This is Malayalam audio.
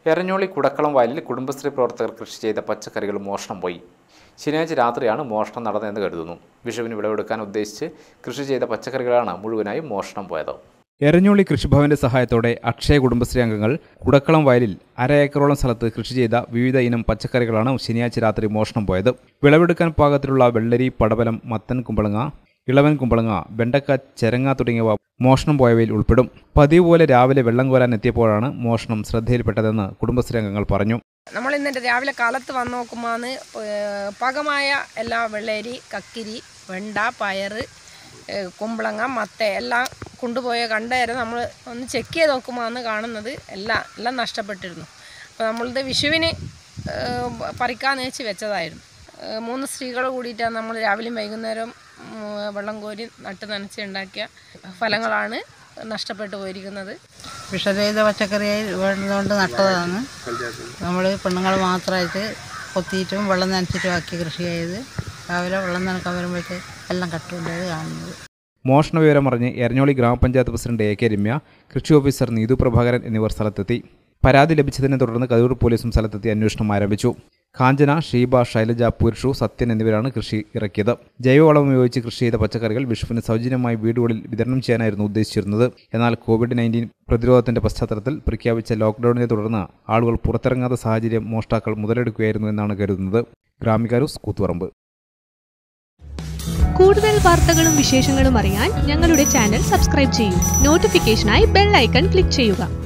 എരഞ്ഞോളി കുടക്കളം വയലിൽ കുടുംബശ്രീ പ്രവർത്തകർ കൃഷി ചെയ്ത പച്ചക്കറികൾ മോഷണം പോയി ശനിയാഴ്ച രാത്രിയാണ് മോഷണം നടന്നതെന്ന് കരുതുന്നു വിഷുവിന് വിളവെടുക്കാൻ ഉദ്ദേശിച്ച് കൃഷി ചെയ്ത പച്ചക്കറികളാണ് മുഴുവനായും മോഷണം പോയത് എരഞ്ഞോളി കൃഷിഭവന്റെ സഹായത്തോടെ അക്ഷയ കുടുംബശ്രീ അംഗങ്ങൾ കുടക്കളം വയലിൽ അര ഏക്കറോളം സ്ഥലത്ത് കൃഷി ചെയ്ത വിവിധ ഇനം പച്ചക്കറികളാണ് ശനിയാഴ്ച രാത്രി മോഷണം പോയത് വിളവെടുക്കാൻ പാകത്തിലുള്ള വെള്ളരി പടവലം മത്തൻ കുമ്പളങ്ങ ഇളവൻ കുമ്പളങ്ങ വെണ്ടക്ക ചെരങ്ങ തുടങ്ങിയവ മോഷണം പോയവയിൽ ഉൾപ്പെടും പതിവ് പോലെ രാവിലെ വെള്ളം കോരാൻ എത്തിയപ്പോഴാണ് മോഷണം ശ്രദ്ധയിൽപ്പെട്ടതെന്ന് കുടുംബശ്രീ അംഗങ്ങൾ പറഞ്ഞു നമ്മൾ ഇന്നിട്ട് രാവിലെ കാലത്ത് വന്ന് നോക്കുമ്പോൾ പാകമായ എല്ലാ വെള്ളരി കക്കിരി വെണ്ട പയറ് ഏഹ് കുമ്പളങ്ങ മത്ത എല്ലാം കൊണ്ടുപോയ കണ്ടേരം നമ്മൾ ഒന്ന് ചെക്ക് ചെയ്ത് നോക്കുമ്പോൾ കാണുന്നത് എല്ലാം എല്ലാം നഷ്ടപ്പെട്ടിരുന്നു അപ്പോൾ നമ്മളിത് വിഷുവിന് ഏഹ് പറിക്കാന്ന് വെച്ച് വെച്ചതായിരുന്നു ഏഹ് മൂന്ന് സ്ത്രീകൾ കൂടിയിട്ടാണ് നമ്മൾ രാവിലെയും വൈകുന്നേരം ഉം, വെള്ളം കോരി നട്ട് നനച്ച് ഉണ്ടാക്കിയ ഫലങ്ങളാണ് നഷ്ടപ്പെട്ടു പോയിരിക്കുന്നത് വിഷരഹിത പച്ചക്കറി വേണ്ടതുകൊണ്ട് നട്ടതാണ് നമ്മൾ പെണ്ണുങ്ങൾ മാത്രമായിട്ട് കൊത്തിയിട്ടും വെള്ളം നനച്ചിട്ടും ആക്കി കൃഷി ചെയ്ത് രാവിലെ വെള്ളം നനക്കാൻ വരുമ്പോഴത്തേക്ക് എല്ലാം കട്ടുകൊണ്ടത് കാണുന്നത് മോഷണ വിവരം അറിഞ്ഞ് എരഞ്ഞോളി ഗ്രാമപഞ്ചായത്ത് പ്രസിഡന്റ് എ കെ രമ്യ കൃഷി ഓഫീസർ നീതു പ്രഭാകരൻ എന്നിവർ സ്ഥലത്തെത്തി പരാതി ലഭിച്ചതിനെ തുടർന്ന് കതിരൂർ പോലീസും സ്ഥലത്തെത്തി അന്വേഷണം ആരംഭിച്ചു കാഞ്ചന ഷീബ ശൈലജ പുരുഷു സത്യൻ എന്നിവരാണ് കൃഷി ഇറക്കിയത് ജൈവവളം ഉപയോഗിച്ച് കൃഷി ചെയ്ത പച്ചക്കറികൾ വിഷുവിന് സൗജന്യമായി വീടുകളിൽ വിതരണം ചെയ്യാനായിരുന്നു ഉദ്ദേശിച്ചിരുന്നത് എന്നാൽ കോവിഡ് നയൻറ്റീൻ പ്രതിരോധത്തിന്റെ പശ്ചാത്തലത്തിൽ പ്രഖ്യാപിച്ച ലോക്ക്ഡൌണിനെ തുടർന്ന് ആളുകൾ പുറത്തിറങ്ങാത്ത സാഹചര്യം മോഷ്ടാക്കൾ മുതലെടുക്കുകയായിരുന്നു എന്നാണ് കരുതുന്നത് ഗ്രാമികാരൂസ് കൂത്തുപറമ്പ് കൂടുതൽ വാർത്തകളും വിശേഷങ്ങളും അറിയാൻ ഞങ്ങളുടെ ചാനൽ സബ്സ്ക്രൈബ് ചെയ്യൂ നോട്ടിഫിക്കേഷനായി ബെൽ ഐക്കൺ ക്ലിക്ക് ചെയ്യുക